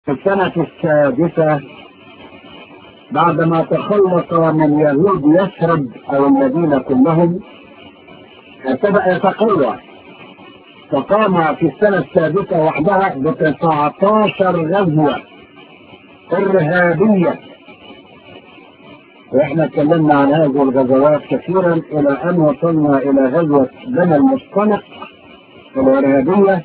في السنة السادسة بعدما تخلص من يهود يثرب أو المدينة كلهم ابتدأ يتقوى فقام في السنة السادسة وحدها ب 19 غزوة إرهابية واحنا اتكلمنا عن هذه الغزوات كثيرا الى ان وصلنا الى غزوة بني المصطلق الارهابية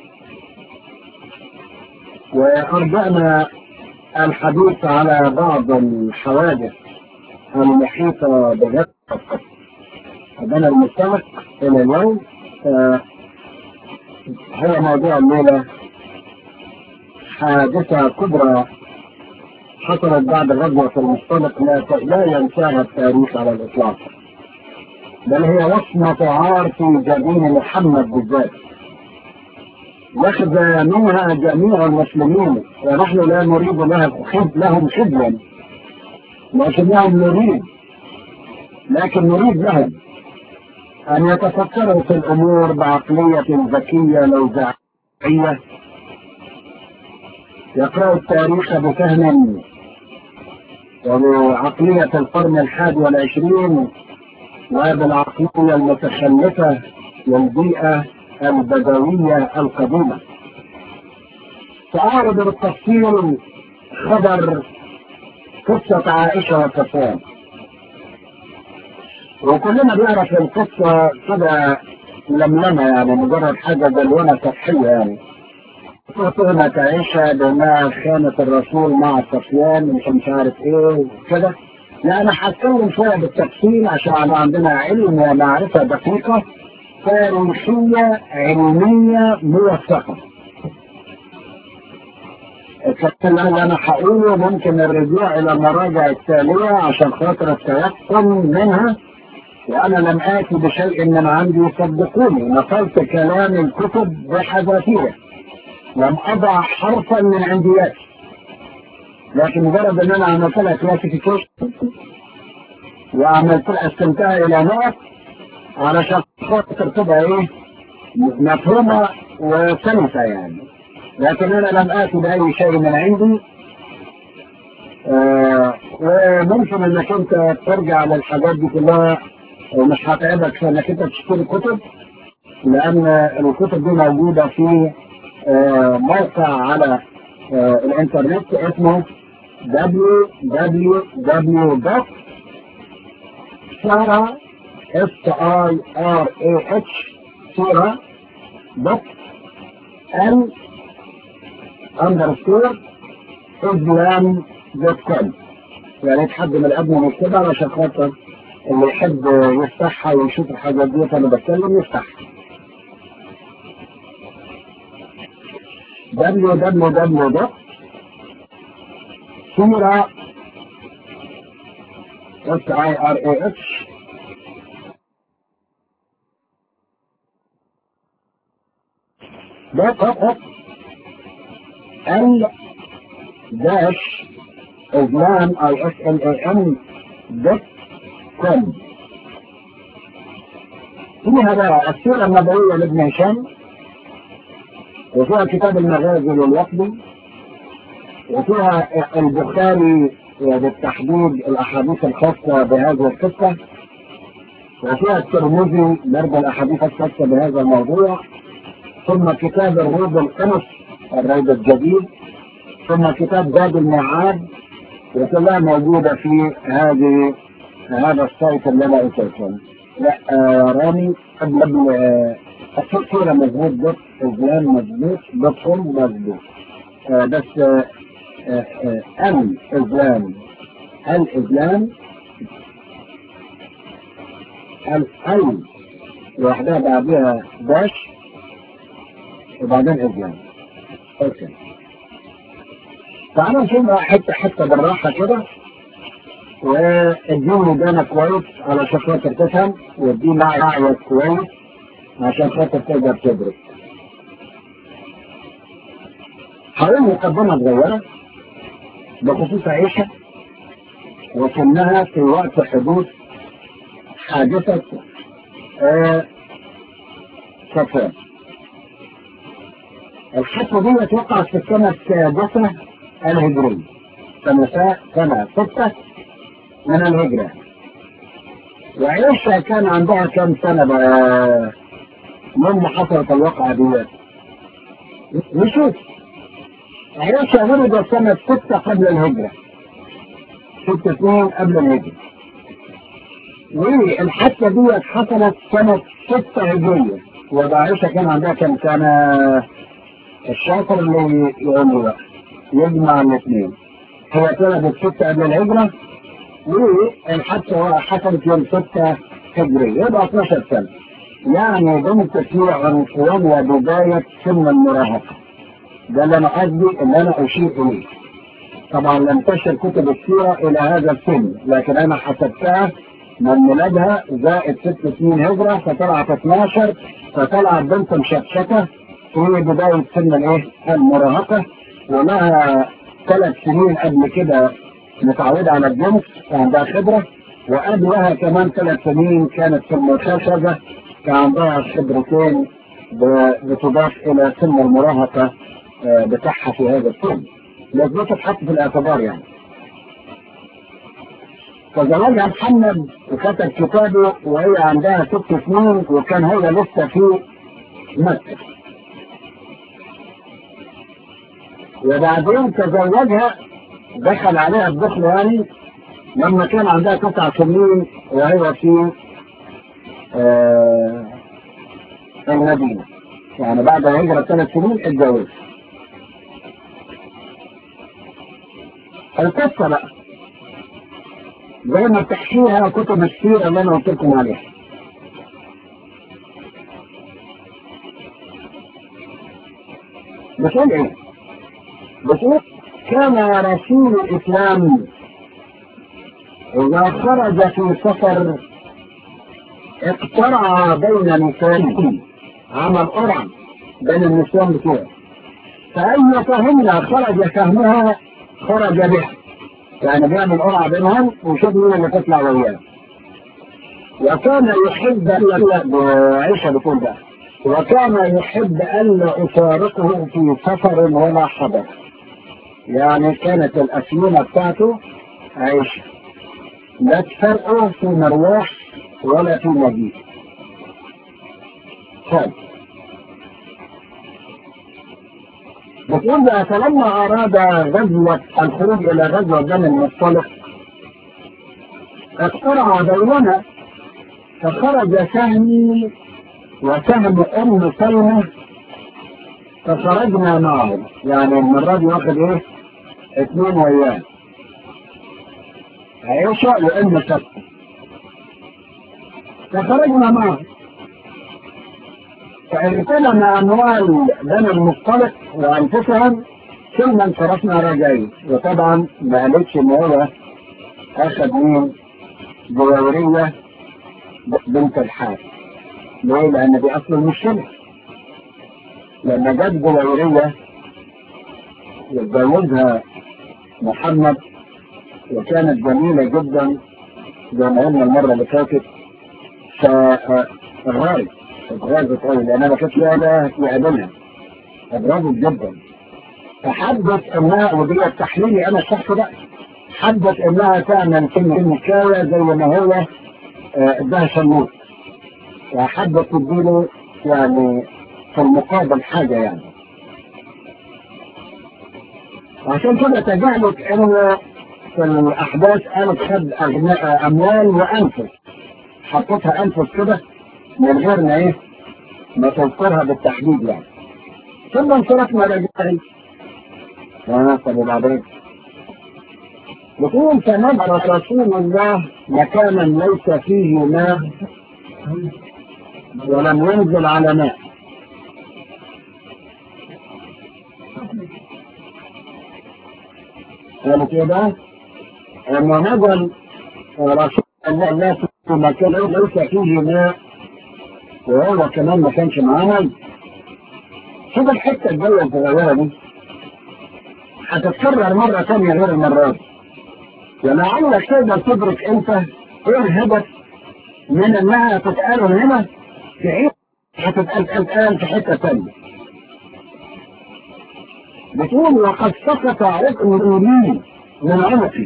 وارجعنا الحديث على بعض الحوادث المحيطة بغزوة بني المصطلق الى اليوم هو موضوع الليلة حادثة كبرى حصلت بعد غزوة المصطلق لا لا ينساها التاريخ على الإطلاق بل هي وصمة عار في جبين محمد بالذات يخزى منها جميع المسلمين ونحن لا نريد لها خب لهم خبلا لكنهم نريد لكن نريد لهم أن يتفكروا في الأمور بعقلية ذكية لوزعية يقرأوا التاريخ بفهم وبعقلية القرن الحادي والعشرين وبالعقلية المتخلفة والبيئة البدوية القديمة تعارض بالتفصيل خبر قصة عائشة وصفوان وكلنا بنعرف القصة كده لملمة يعني مجرد حاجة دلونة سطحية يعني تهمة عائشة بأنها خانت الرسول مع صفوان مش مش عارف ايه كده لا انا هتكلم شوية بالتفصيل عشان عندنا علم ومعرفة دقيقة تاريخية علمية موثقة الكلام اللي انا هقوله ممكن الرجوع الى المراجع التالية عشان خاطر التيقن منها وانا لم اتي بشيء من عندي صدقوني نقلت كلام الكتب بحذافيره لم اضع حرفا من عندياتي لكن مجرد ان انا عملت لها كلاسيفيكيشن وعملت لها استمتاع الى نقط علشان خاطر تبقى ايه مفهومه وسلسه يعني لكن انا لم اتي باي شيء من عندي آه وممكن انك انت ترجع للحاجات دي كلها ومش هتعبك في انك انت تشتري كتب لان الكتب دي موجوده في آه موقع على آه الانترنت اسمه www. سارة s i r a h سارة دوت ال اندرسكور اسلام دوت كوم يا ريت حد من الابن يكتبها عشان خاطر اللي يحب يفتحها ويشوف الحاجات دي انا بتكلم يفتحها www. سيرة s i r a h دوت ال داش اسلام اي اس ال اي ام دوت كوم فيها بقى السيرة النبوية لابن هشام وفيها كتاب المغازي للوقدي وفيها البخاري وبالتحديد الاحاديث الخاصة بهذه القصة وفيها الترمذي برضه الاحاديث الخاصة بهذا الموضوع ثم كتاب الروض القمص الروض الجديد ثم كتاب زاد المعاد وكلها موجودة في هذه هذا السايت اللي انا قلته لا آه رامي قبل قبل آه الصورة مظبوط دوت اسلام مظبوط دوت كوم مظبوط آه بس آه آه آه الاسلام الاسلام ال لوحدها بعدها داش وبعدين اسلام اوكي تعالوا نشوف حته حته بالراحه كده واديني دانا كويس علشان خاطر تفهم واديني معي كويس عشان خاطر تقدر تدرك هقول مقدمة صغيرة بخصوص عيشة وصلناها في وقت حدوث حادثة آه صفوان الحادثة دي وقعت في السنة السادسة الهجرية سنة سنة ستة من الهجرة وعيشة كان عندها كم سنة بقى لما حصلت الواقعة دي نشوف عيشة ولدت سنة ستة قبل الهجرة ست سنين قبل الهجرة والحادثة دي حصلت سنة ستة هجرية وده عيشة كان عندها كم سنة الشاطر اللي يقول لي بقى يجمع الاثنين هي اتولدت ستة قبل الهجرة والحادثة حصلت يوم ستة هجرية يبقى 12 سنة يعني بنت في عنفوان وبداية سن المراهقة ده اللي انا قصدي اللي انا اشير اليه طبعا لم تشر كتب السيرة الى هذا السن لكن انا حسبتها من ميلادها زائد ست سنين هجرة فطلعت 12 فطلعت بنت مشكشكة في بداية سن الايه المراهقة ولها ثلاث سنين قبل كده متعودة على الجنس وعندها خبرة وقبلها كمان ثلاث سنين كانت في المشاشة كان عندها خبرتين بتضاف الى سن المراهقة بتاعها في هذا السن لازم تتحط في الاعتبار يعني فزواجها محمد وكتب كتابه وهي عندها ست سنين وكان هو لسه في مكة وبعدين تزوجها دخل عليها الدخل يعني لما كان عندها تسع سنين وهي في آه المدينة يعني بعد الهجرة ثلاث سنين اتجوز القصة بقى زي ما بتحكيها كتب السيرة اللي انا قلت لكم عليها بتقول ايه؟ بتقول كان رسول الاسلام اذا خرج في سفر اقترع بين نسائه عمل قرعة بين النسوان بتوعه فأي فهمنا خرج فهمها خرج بها يعني بيعمل قرعة بينهم ويشوف مين اللي تطلع وياه وكان يحب ألا عيشة بتقول بقى وكان يحب ألا أفارقه في سفر ولا حضر يعني كانت الأسمنة بتاعته عيشة لا تفرقه في مروح ولا في مجيء طيب بتقول بقى فلما أراد غزوة الخروج إلى غزوة بني المصطلق اقترع بيننا فخرج سهمي وسهم أم سلمة فخرجنا معه يعني المرة دي واخد إيه؟ اثنين وياه عيشة وأم سلمة فخرجنا معه فاغتنم أموال بني المصطلق وأنفسهم ثم انصرفنا راجعين وطبعا ما قالتش إن هو أخذ مين جوارية بنت الحارث ليه؟ لأن دي أصل المشكلة لما جت جوارية يتجوزها محمد وكانت جميلة جدا زي ما قلنا المرة اللي فاتت فغارت اتغاظت قوي لان انا كنت لا يقابلها اتغاظت جدا فحبت انها ودي تحليلي انا الشخص ده حبت انها تعمل كلمة حكاية زي ما هو اداها شموت وحبت تديله يعني في المقابل حاجة يعني عشان كده تجاهلت انه في الاحداث قالت خد اموال وانفس حطتها انفس كده من غير ما ايه ما تذكرها بالتحديد يعني ثم انصرفنا رجالي اه طب وبعدين يقول فنظر رسول الله مكانا ليس فيه ماء ولم ينزل على ماء قالت ايه بقى؟ لما نزل رسول الله في مكان ليس فيه ماء وهو كمان ما كانش معانا شوف الحته الجايه الصغيره دي هتتكرر مره ثانيه غير المره دي ولعلك تقدر تدرك انت ايه الهدف من انها تتقال هنا في عيد هتتقال تتقال في حته ثانيه بتقول وقد سقط عقل لي من عنقي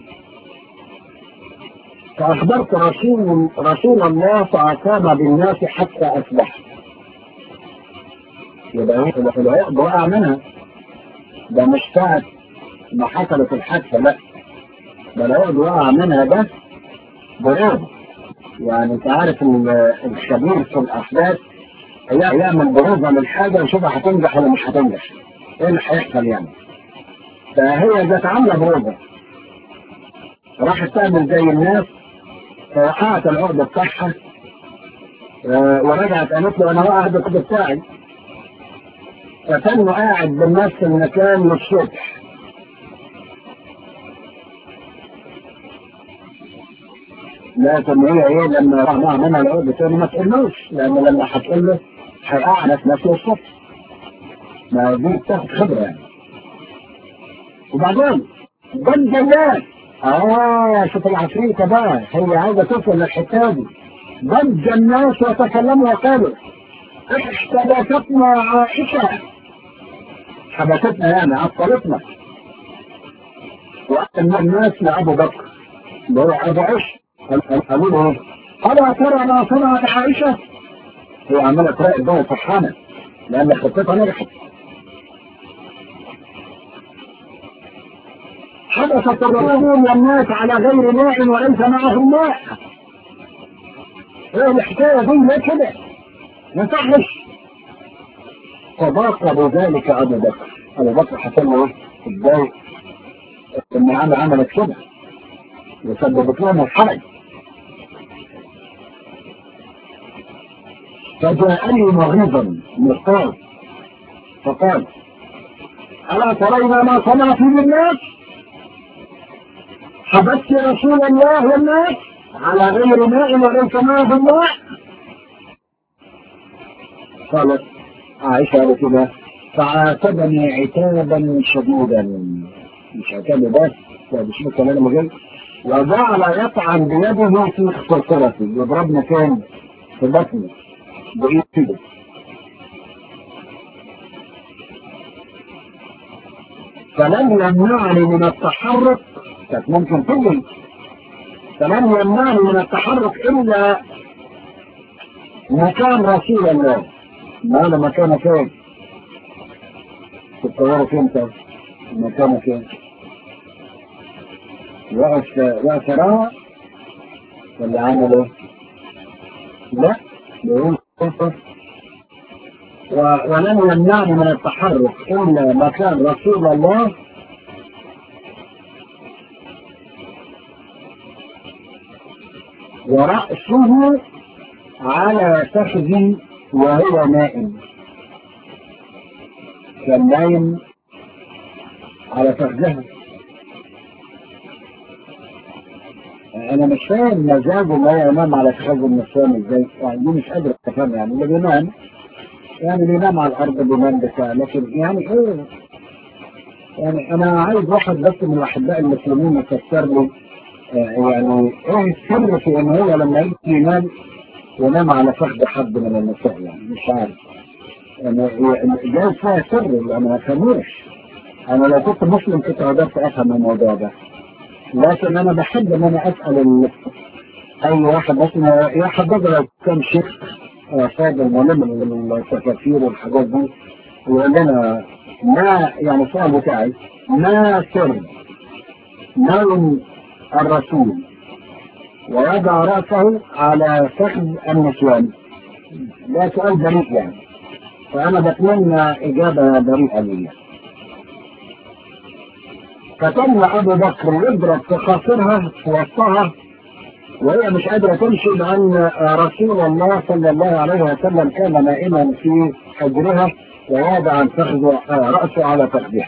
فأخبرت رسول رسول الله فأقام بالناس حتى أصبح يبقى العقد وقع منها ده مش ساعة ما حصلت الحادثة لا ده العقد وقع منها ده برعب يعني انت عارف الخبير في الأحداث يعمل بروفة للحاجة ويشوفها هتنجح ولا مش هتنجح ايه اللي هيحصل يعني فهي ذات عاملة بروفة راحت تعمل زي الناس فوقعت العقد بتاعها اه ورجعت قالت له انا وقعت العقد بتاعي فكان قاعد بنفس المكان للصبح لكن هي ايه لما راح منها العقد تاني ما تقولوش لان لما هتقول له هيقعد نفسه الصبح ما دي بتاخد خبره يعني وبعدين ده الجلاد اه شوف العفريتة بقى هي عايزة توصل للحكاية دي ضج الناس وتكلموا وقالوا احتبستنا عائشة حبستنا يعني عطلتنا وأن الناس لأبو بكر اللي هو أبو عش قالوا له ايه؟ ألا ترى ما صنعت عائشة؟ هي عمالة تراقب بقى فرحانة لأن خطتها نجحت حدثت الرسول والناس على غير ماء وليس معهم ماء ايه الحكايه دي ليه كده؟ ما صحش فضاق بذلك ابو بكر ابو بكر حصل له ايه؟ ازاي؟ ان عمل عملت كده وسببت لهم الحرج فجاءني مغيظا مختار فقال ألا ترين ما صنع في الناس؟ حبست رسول الله والناس على غير ماء وليس معه الماء قالت عائشة قالت كده فعاتبني عتابا شديدا مش عتاب بس لا مش كلام مجال وجعل يطعن بيده في خصوصرتي يضربني فين؟ في بطني بإيده فلم يمنعني من التحرك كانت ممكن تجري فلم يمنعني من التحرك الا مكان رسول الله ما هذا مكانه فين تتصوروا فين طب مكانه فين وقف وقف راها ولا عمل ايه لا بيقول ولم يمنعني من التحرك الا مكان رسول الله ورأسه على فخذي وهو نائم كان نايم على فخذها انا مش فاهم مزاجه لا ينام على فخذ النسوان ازاي يعني دي مش قادر افهم يعني اللي بينام يعني بينام على الارض بينام بتاع لكن يعني ايه يعني انا عايز واحد بس من الاحباء المسلمين يفسر لي يعني ايه السر في ان هو لما يجي ينام ينام على فخذ حد من النساء يعني مش عارف يعني ده فيها سر انا ما فهموش انا لو كنت مسلم كنت قدرت افهم الموضوع ده لكن انا بحب ان انا اسال اي واحد مثلا يا حبذا لو كان شيخ فاضل ملم من التفاسير والحاجات دي ويقول لنا ما يعني السؤال بتاعي ما سر نوم الرسول ويضع رأسه على فخذ النسوان ده سؤال بريء يعني فأنا بتمنى إجابة بريئة لي فتم أبو بكر يضرب في خاصرها في وسطها وهي مش قادرة تمشي لأن رسول الله صلى الله عليه وسلم كان نائما في حجرها ووضع فخذ رأسه على فخذها.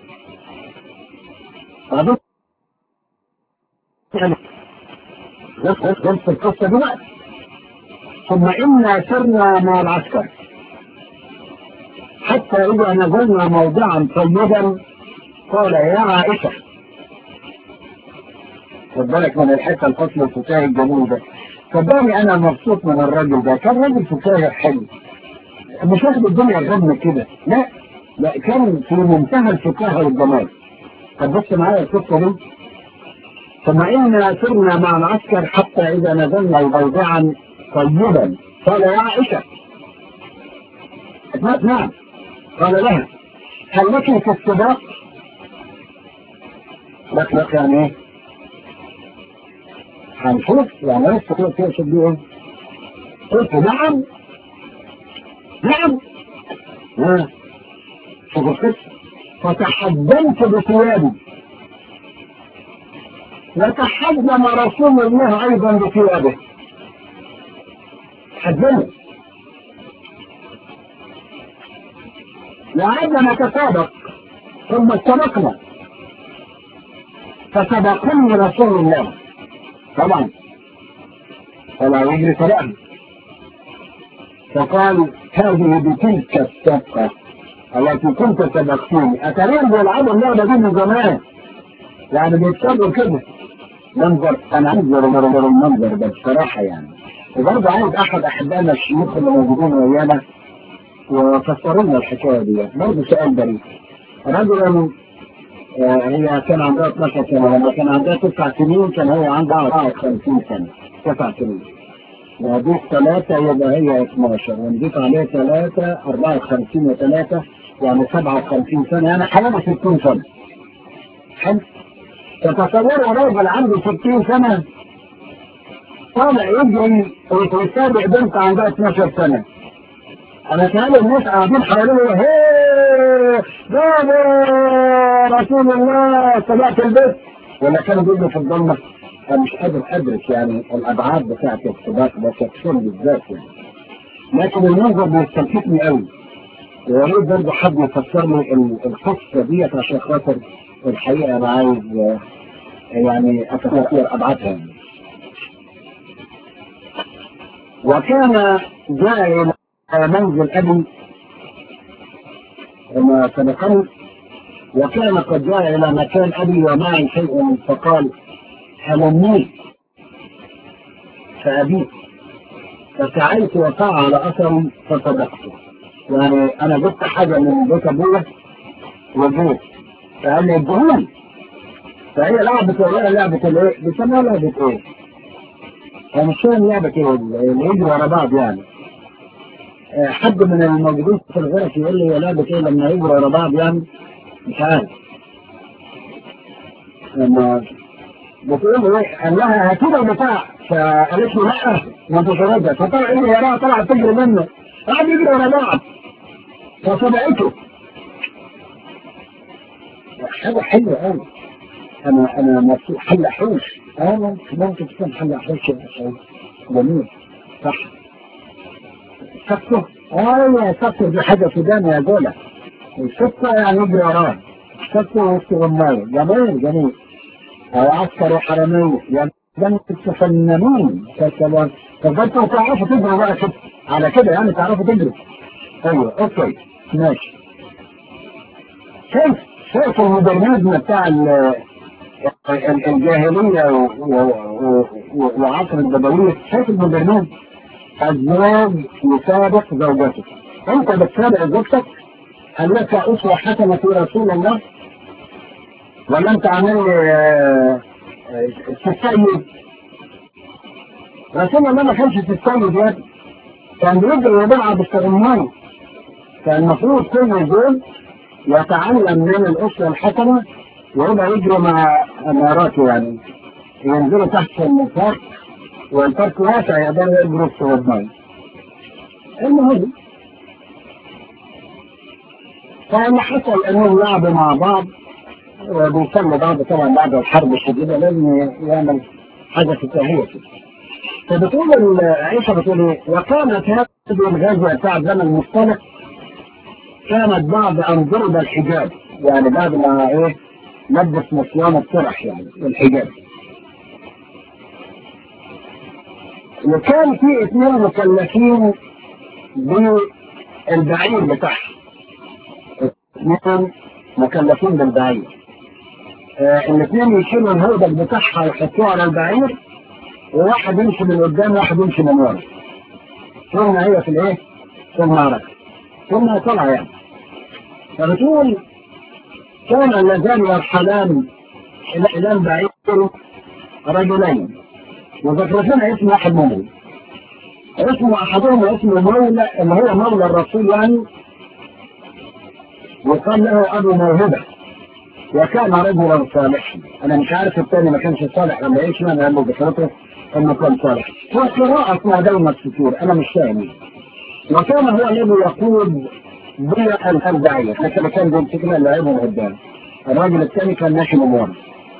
بس بس بس القصة دلوقتي ثم إنا سرنا مع العسكر حتى إذا نزلنا موضعا طيبا قال يا عائشة خد بالك من الحته الفصل الفكاهي الجميل ده صدقني انا مبسوط من الراجل ده كان راجل فكاهي حلو مش واخد الدنيا غم كده لا لا كان في منتهى الفكاهة والجمال طب بص معايا القصة دي ثم إنا سرنا مع العسكر حتى إذا نزلنا موضعا طيبا قال يا عائشة قالت نعم قال لها هل لك في السباق؟ لك لك يعني ايه؟ هنشوف يعني لسه كده تقصد بيه ايه؟ قلت نعم نعم ها شوف القصة فتحدمت بثيابي وتحدم رسول الله ايضا بثيابه حدمه وعدنا نتسابق ثم اتفقنا فسبقني رسول الله طبعا فلا يجري سبقني فقال هذه بتلك السبقة التي كنت سبقتني أترين بيلعبوا اللعبة دي من زمان يعني بيتصابوا كده منظر أنا أنظر المنظر ده بصراحة يعني وبرضه عايز أحد أحبائنا الشيوخ اللي موجودين ويانا وفسروا لنا الحكايه دي برضه سؤال بريء رجلا آه هي كان عندها 12 سنه لما كان عندها تسع سنين كان هو عندها 54 سنه تسع سنين وهديك ثلاثة يبقى هي 12 ونضيف عليها ثلاثة 54 وثلاثة يعني 57 سنة يعني حوالي 60 سنة حلو تتصوروا راجل عنده 60 سنة طالع يجري ويسابق بنت عندها 12 سنة انا كان الناس قاعدين حواليه هيه بابا رسول الله سبقت البيت ولا كانوا بيجوا في الضلمه انا مش قادر ادرك يعني الابعاد بتاعت السباق ده شخصيا بالذات يعني لكن المنظر بيستلفتني قوي ويا ريت برضه حد يفسر لي القصه ديت عشان خاطر الحقيقه انا عايز يعني اتفكر ابعادها يعني. وكان جاء الى منزل أبي وما سبقني وكان قد جاء إلى مكان أبي ومعي شيء فقال هلمني فأبيت فسعيت وقع على أثري فصدقته يعني أنا جبت حاجة من بيت أبويا وجيت فقال لي ادهوني فهي لعبة ولا لعبة الايه؟ بيسموها لعبة ايه؟ أنا مش فاهم لعبة ايه اللي يجري ورا بعض يعني حد من الموجودين في الغرف يقول لي يا لعبة ايه لما يجروا ورا بعض يعني مش عارف لما بتقول له ايه قال لها هاتي لي البتاع فقالت له لا ما انت شربت فطلع اللي وراها طلع تجري منه قعد يجري ورا بعض فسبقته حاجة حلوة قوي انا انا مبسوط حل حوش اه ممكن تكون حل حوش يا جميل صح سكته ايوه سكته دي حاجه سوداني يا دولة السكته يعني يجري وراه سكته وسط غمايه جميل جميل او عسكر وحراميه يعني ده انتوا تفننون طب انتوا تعرفوا تجروا بقى كده على كده يعني تعرفوا تجروا ايوه اوكي ماشي شايف شايف المودرنيزم بتاع الجاهليه وعصر البدويه شايف المودرنيزم الزواج يسابق زوجته انت بتسابق زوجتك هل لك اسوه حسنه في رسول الله ولا انت عامل تستيد رسول الله ما كانش تستيد يا كان بيجري ويبيعها باستغناء كان المفروض كل زوج يتعلم من الاسره الحسنه ويبقى يجري مع مراته يعني ينزلوا تحت النفاق والفرق واسع يقدر يجروا في الصغيرين المهم فلما حصل انهم لعبوا مع بعض وبيسموا بعض طبعا بعد الحرب الشديده لازم يعمل حاجه فكاهيه كده فبتقول عائشه بتقول ايه وكانت هذه الغزوه بتاع زمن المصطلح كانت بعد ان ضرب الحجاب يعني بعد ما ايه لبس نسيان الطرح يعني الحجاب وكان في اثنين مكلفين بالبعير بتاعهم اثنين مكلفين بالبعير آه الاثنين يشيلوا الهودج بتاعها ويحطوه على البعير وواحد يمشي من قدام وواحد يمشي من ورا ثم هي في الايه؟ في المعركه ثم طلع يعني فبتقول كان اللذان يرحلان إلى بعيد رجلين وذكر لنا اسم واحد منهم اسم أحدهم اسمه مولى اللي هو مولى الرسول يعني وقال له أبو موهبة وكان رجلا صالحا أنا مش عارف الثاني ما كانش صالح ولا إيش ما أنا ذكرته إنه كان صالح هو قراءة اسمها دولة السطور أنا مش فاهم وكان هو الذي يقود بيع الأربعية حتى كان بيمسكنا اللعيبة قدام الراجل الثاني كان ماشي ممر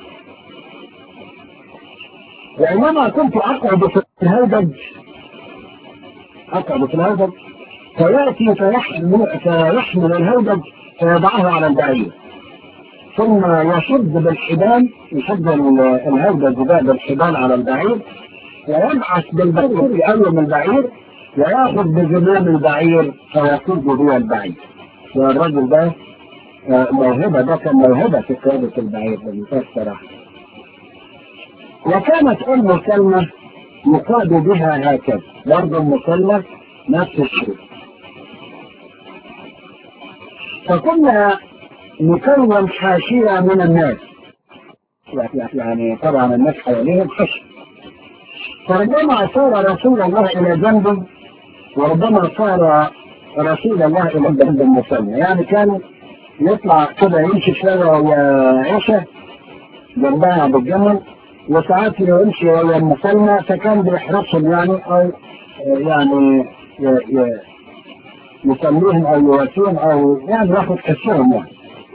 وإنما كنت أقعد في الهودج أقعد في الهودج فيأتي فيحمل, فيحمل الهودج فيضعه على البعير ثم يشد بالحبال يشد الهودج ده بالحبال على البعير ويبعث بالبعير يقوم البعير وياخذ بزمام البعير فيقود به البعير والرجل ده موهبة ده كان موهبة في قيادة البعير بمنتهى الصراحة وكانت أم سلمى يقاد بها هكذا برضه أم سلمى نفس الشيء فكنا نكون حاشية من الناس يعني طبعا الناس حواليهم حشر فربما صار رسول الله إلى جنبه وربما صار رسول الله إلى جنب المسلم يعني كان يطلع كده يمشي شوية ويا عيشة جنبها بالجمل وساعات يمشي ويا المسلمة فكان بيحرسهم يعني أو يعني يسميهم أو يواسيهم أو يعني ياخد كسرهم يعني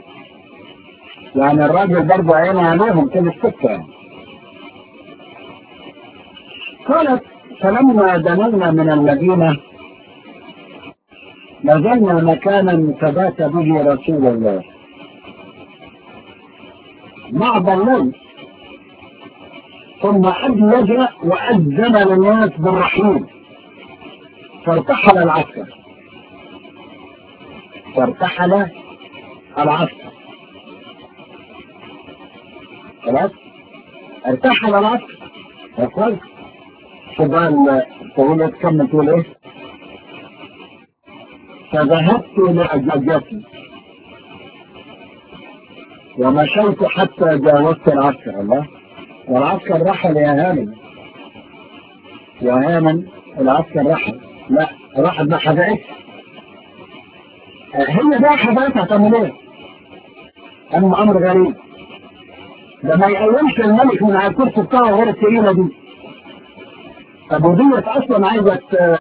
يعني الراجل برضه عينه عليهم كل السكة يعني قالت فلما دنونا من المدينة نزلنا مكانا فبات به رسول الله بعض الليل ثم أدلج وأذن للناس بالرحيل فارتحل العسكر فارتحل العسكر خلاص ارتحل العسكر كويس سؤال تقول تكمل تقول ايه فذهبت لأجاجتي ومشيت حتى جاوزت العسكر الله والعسكر رحل يا هانم يا هانم العسكر رحل لا رحل ما حدقتش هي بقى حدقتها تعمل ايه؟ اما امر غريب ده ما يقومش الملك من على الكرسي بتاعه غير التقيله دي طب وديت اصلا عايزه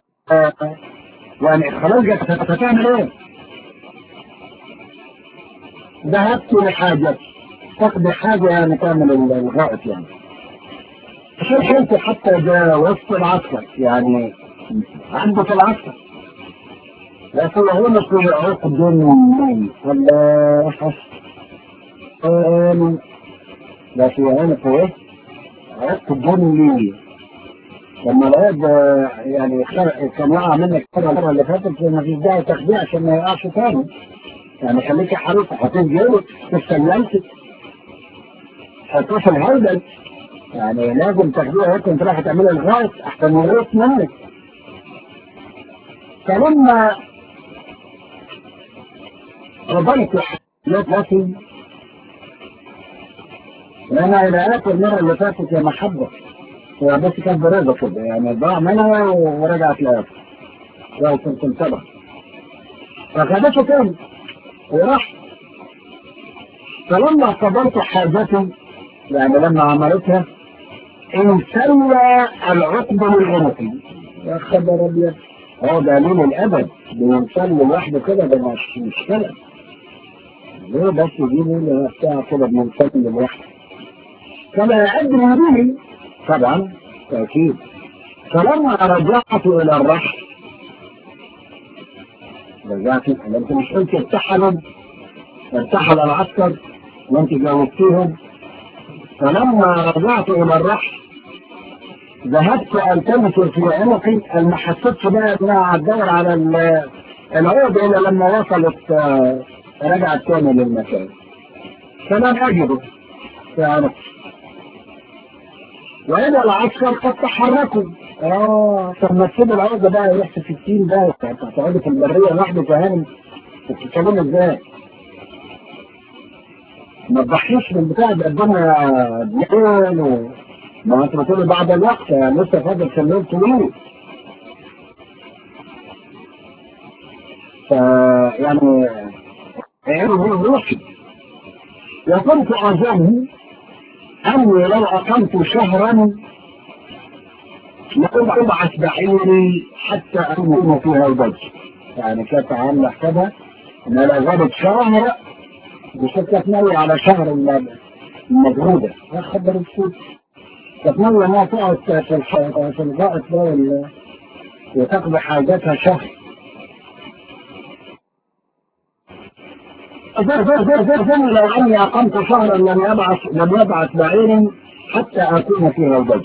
يعني خلاص جت هتعمل ايه؟ ذهبت لحاجتي تقضي حاجة يعني تعمل الغائط يعني فشلت حتى جاوزت العسكر يعني عندك العسكر لكن هنا في عقد ولا آمن لكن هنا في ايه؟ عقد لي لما العيب يعني كان وقع منك المرة اللي فاتت ما فيش داعي تاخديه عشان ما يقعش تاني يعني خليكي حريصة هتنزلي تستلمتي هتصل هيدا يعني لازم تاخديها هيك انت رايحة تعملي الغاية احسن يغيط منك فلما رضيت حياتي لما إلى آخر المرة اللي فاتت يا محبة هي بس كانت بريضة كده يعني ضاع منها ورجعت لآخر لو كنت متابع فخدته تاني وراح فلما قضيت حاجتي يعني لما عملتها انسلى العقد من عنقي يا خبر ابيض هو دليل الابد بينسلي لوحده كده ده مش مشكله ليه بس يجيبوا لي بتاع كده بينسلي لوحده فلا ادري به طبعا تاكيد فلما رجعت الى الرحل رجعت انت مش قلت ارتحلوا ارتحل العسكر وانت جاوبتيهم فلما رجعت الى الرحل ذهبت التمس في عنقي ما حسيتش بقى انها هتدور على العود الا لما وصلت رجعت تاني للمكان فلم اجده في عنقي وإذا العسكر قد تحركوا اه طب ما تسيب العودة بقى يروح في 60 بقى هتقعدي في البرية لوحده فاهم بتتكلم ازاي ما تضحيش من بتاع ده الدنيا بيقول و... ما انت بتقولي بعد الوقت يعني لسه فاضل في الليل طويل فيعني يعني روحي وكنت أظن أني لو أقمت شهرا لقد أبعث بعيري حتى أكون فيها البج يعني كانت عاملة حسابها إن لو غابت شهر بشكل ناوي على شهر المجهودة أخبر السوق تتمنى ما تقعد في الح- في الغائط ده وال- وتقضي حاجاتها شهر زر زر زر زر زر لو اني اقمت شهرا لم يبعث لم يبعث بعير حتى اكون في روضتي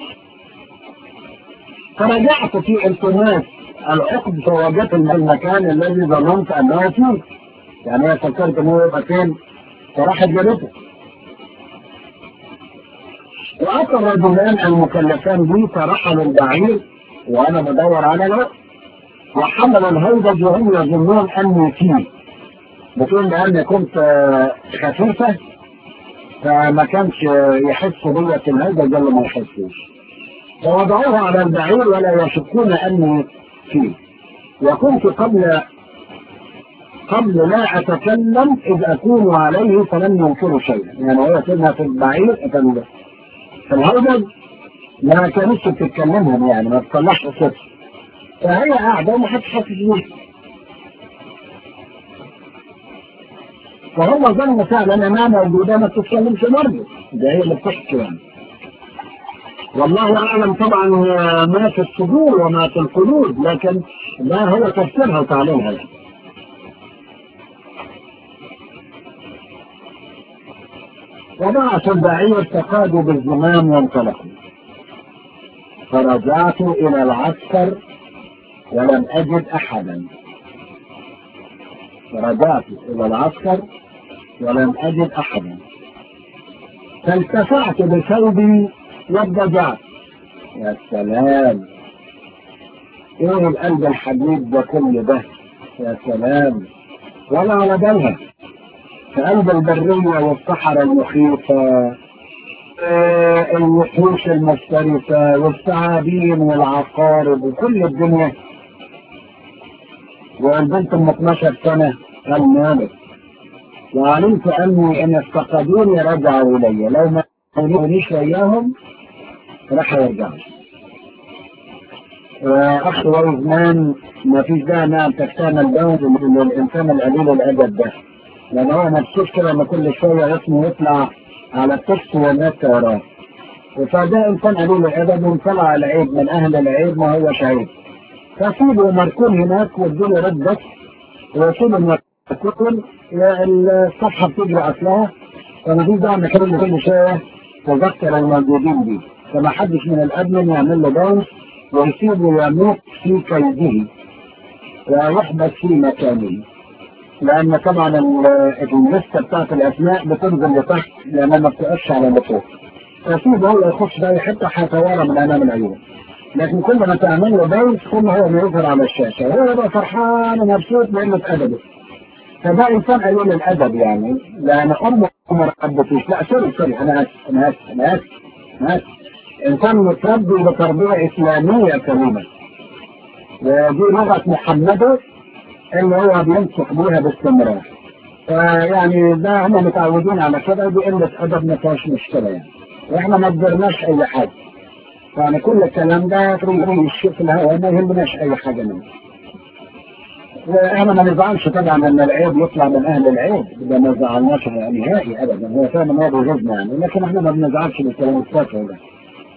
فرجعت في التماس العقد فوجدت المكان الذي ظننت انه فيه يعني هي فكرت انه يبقى فين فراحت جابته واتى الرجلان المكلفان بي فرحلوا البعير وانا بدور على الوقت وحملوا الهودج وهم يظنون اني فيه بتقول لأن كنت آه، خفيفة فما كانش آه، يحس بيا في الهودج اللي ما يحسوش فوضعوه على البعير ولا يشكون أني فيه وكنت قبل قبل لا أتكلم إذ أكون عليه فلم ينكروا شيئا يعني هو كنا في البعير في ال- في الهودج ما كانتش بتتكلمهم يعني ما تطلعش صوت فهي قاعدة وما حدش حاسس بيها فهو ظن فعلا انها موجوده ما بتتكلمش برضه ده هي اللي بتحكي يعني والله اعلم طبعا ما في الصدور وما في القلوب لكن ده هو تفسيرها وتعليمها يعني. وبعث البعير تقادوا بالزمام وانطلقوا فرجعت الى العسكر ولم اجد احدا فرجعت الى العسكر ولم أجد أحدا فالتفعت بثوبي واتضجعت يا سلام ايه القلب الحديد ده كل ده يا سلام ولا على بالها في قلب البرية والصحراء المخيفة آه، الوحوش المفترسة والثعابين والعقارب وكل الدنيا والبنت ام 12 سنة قال مالك وعلمت اني ان افتقدوني رجعوا الي لو ما كانونيش وياهم راح يرجعوا واخ وزمان ما فيش داعي انها تستعمل داود للانسان القليل الادب ده لان هو مبسوط كده ان كل شويه اسمه يطلع على التكست والناس وراه فده انسان قليل الادب وطلع العيب من اهل العيب ما هو شهيد فسيبه مركون هناك وادوا رد بس وسيبه مركون الصفحه بتجري اصلها فما فيش داعي نكلم كل شويه تذكر الموجودين دي فما حدش من الادمن يعمل له باونس ويسيبه يموت في كيده ويحبس في مكانه لان طبعا ال- الليسته بتاعت الاسماء بتنزل لتحت لانها ما بتقفش على اللي فوق فسيبه هو يخش باي حته هيتوارى من امام العيون لكن كل ما تعمل له بايس كل ما هو بيظهر على الشاشه هو يبقى فرحان ومبسوط لانه ادبه فده انسان قليل الادب يعني لان امه ما ربتوش لا سوري سوري انا اسف انا اسف انا اسف انا اسف انسان متربي بتربيه اسلاميه كريمه ودي لغه محمده اللي هو بينصح بيها باستمرار فيعني ده هم متعودين على كده ودي قله ادب ما فيهاش مشكله يعني واحنا ما قدرناش اي حاجه يعني كل الكلام ده تروح الشيء في الهواء ما يهمناش اي حاجه منه واحنا ما نزعلش طبعا ان العيب يطلع من اهل العيب ده ما زعلناش نهائي ابدا هو فاهم ان هو بيغيظنا يعني لكن احنا ما بنزعلش من الكلام التافه ده